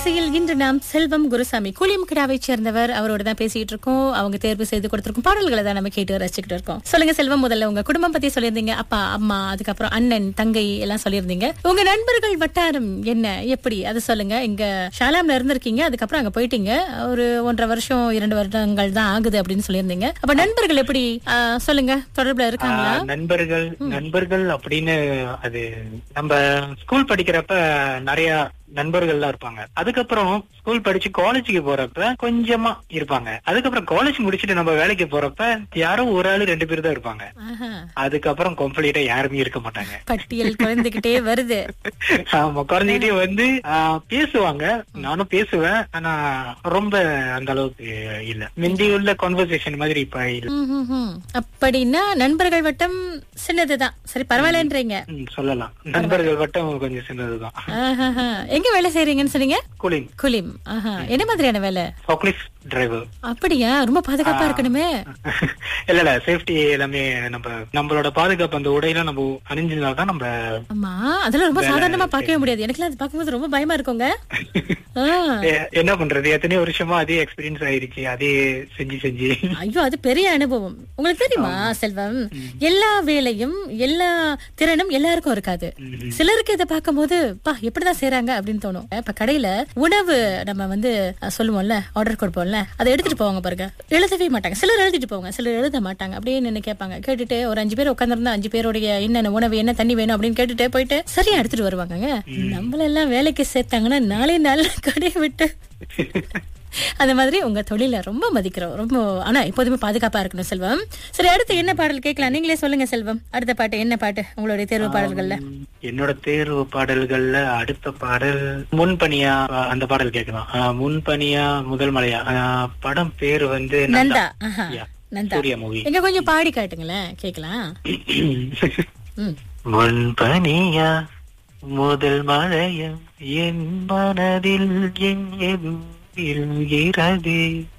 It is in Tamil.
அலைவரிசையில் இன்று நாம் செல்வம் குருசாமி கூலியம் கிடாவை சேர்ந்தவர் அவரோட தான் பேசிட்டு இருக்கோம் அவங்க தேர்வு செய்து கொடுத்திருக்கும் பாடல்களை தான் நம்ம கேட்டு ரசிச்சுக்கிட்டு இருக்கோம் சொல்லுங்க செல்வம் முதல்ல உங்க குடும்பம் பத்தி சொல்லியிருந்தீங்க அப்பா அம்மா அதுக்கப்புறம் அண்ணன் தங்கை எல்லாம் சொல்லியிருந்தீங்க உங்க நண்பர்கள் வட்டாரம் என்ன எப்படி அதை சொல்லுங்க இங்க ஷாலாம்ல இருந்திருக்கீங்க அதுக்கப்புறம் அங்க போயிட்டீங்க ஒரு ஒன்றரை வருஷம் இரண்டு வருடங்கள் தான் ஆகுது அப்படின்னு சொல்லியிருந்தீங்க அப்ப நண்பர்கள் எப்படி ஆ, சொல்லுங்க தொடர்புல இருக்காங்களா ஆஹ் நண்பர்கள் நண்பர்கள் அப்படின்னு அது நம்ம ஸ்கூல் படிக்கிறப்ப நிறைய நண்பர்கள்லாம் இருப்பாங்க அதுக்கப்புறம் ஸ்கூல் படிச்சு காலேஜுக்கு போறப்ப கொஞ்சமா இருப்பாங்க அதுக்கப்புறம் காலேஜ் முடிச்சுட்டு நம்ம வேலைக்கு போறப்ப யாரோ ஒரு ஆளு ரெண்டு பேர் தான் இருப்பாங்க ஆஹா. அதுக்கப்புறம் கம்ப்ளீட்டா யாருமே இருக்க மாட்டாங்க பட்டியல் குறைந்துகிட்டே வருது ஆமா குறைஞ்சிக்கிட்டே வந்து ஆஹ், பேசுவாங்க நானும் பேசுவேன் ஆனா ரொம்ப அந்த அளவுக்கு இல்ல முந்தி உள்ள கான்வர்சேஷன் மாதிரி இப்ப இல்ல ம்ஹும்ஹும். அப்படின்னா நண்பர்கள் வட்டம் சின்னதுதான் சரி பரவாயில்லன்றீங்க ம், சொல்லலாம் நண்பர்கள் வட்டம் கொஞ்சம் சின்னதுதான் ஆஹாஹா. எங்க வேலை செய்றீங்கன்னு சொன்னீங்க கூலிங் குலிம் ஆஹா என்ன மாதிரியான வேலை ஃபோக்லிஃப்ட் டிரைவர் அப்படியா ரொம்ப பாதுகாப்பா இருக்கணுமே இல்ல இல்ல சேஃப்டி எல்லாமே நம்ம நம்மளோட பாதுகாப்பு அந்த உடையெல்லாம் நம்ம அணிஞ்சிருந்தால்தான் நம்ம ஆமா அதெல்லாம் ரொம்ப சாதாரணமா பார்க்கவே முடியாது எனக்குலாம் அது பார்க்கும்போது ரொம்ப பயமா இருக்குங்க ஆ. எ- என்ன பண்றது எத்தனையோ வருஷமா அதே எக்ஸ்பீரியன்ஸ் ஆயிருச்சு அதே செஞ்சு செஞ்சு ஐயோ அது பெரிய அனுபவம் உங்களுக்கு தெரியுமா செல்வம் எல்லா வேலையும் எல்லா திறனும் எல்லாருக்கும் இருக்காது சிலருக்கு இதை பார்க்கும்போது பா எப்படிதான் செய்றாங்க அப்படின்னு தோணும் இப்ப கடையில உணவு நம்ம வந்து அஹ், சொல்லுவோம்ல ஆர்டர் கொடுப்போம்ல அதை எடுத்துட்டு போவாங்க பாருங்க எழுதவே மாட்டாங்க சிலர் எழுதிட்டு போவாங்க சிலர் எழுத மாட்டாங்க அப்படியே நின்னு கேட்பாங்க கேட்டுட்டு ஒரு அஞ்சு பேர் உட்காந்துருந்தா அஞ்சு பேருடைய என்னென்ன உணவு என்ன தண்ணி வேணும் அப்படின்னு கேட்டுட்டு போயிட்டு சரியா எடுத்துட்டு வருவாங்கங்க நம்மள எல்லாம் வேலைக்கு சேர்த்தாங்கன்னா நாளே நாள் கடையை விட்டு அந்த மாதிரி உங்க தொழில ரொம்ப மதிக்கிறோம் ரொம்ப ஆனா எப்போதுமே பாதுகாப்பா இருக்கணும் செல்வம் சரி அடுத்து என்ன பாடல் கேட்கலாம் நீங்களே சொல்லுங்க செல்வம் அடுத்த பாட்டு என்ன பாட்டு உங்களுடைய தேர்வு பாடல்கள்ல என்னோட தேர்வு பாடல்கள்ல அடுத்த பாடல் முன்பனியா அஹ், அந்த பாடல் கேட்கலாம் அஹ், முன்பனியா முதல் மலையா அஹ், படம் பேரு வந்து நந்தா நந்தா ஆஹா. Yeah. நந்தா சூர்யா மூவி எங்க கொஞ்சம் பாடி காட்டுங்களேன் கேக்கலாம் ம். முன்பனியா முதல் மழையம் என் மனதில் என் எது விழுகிறது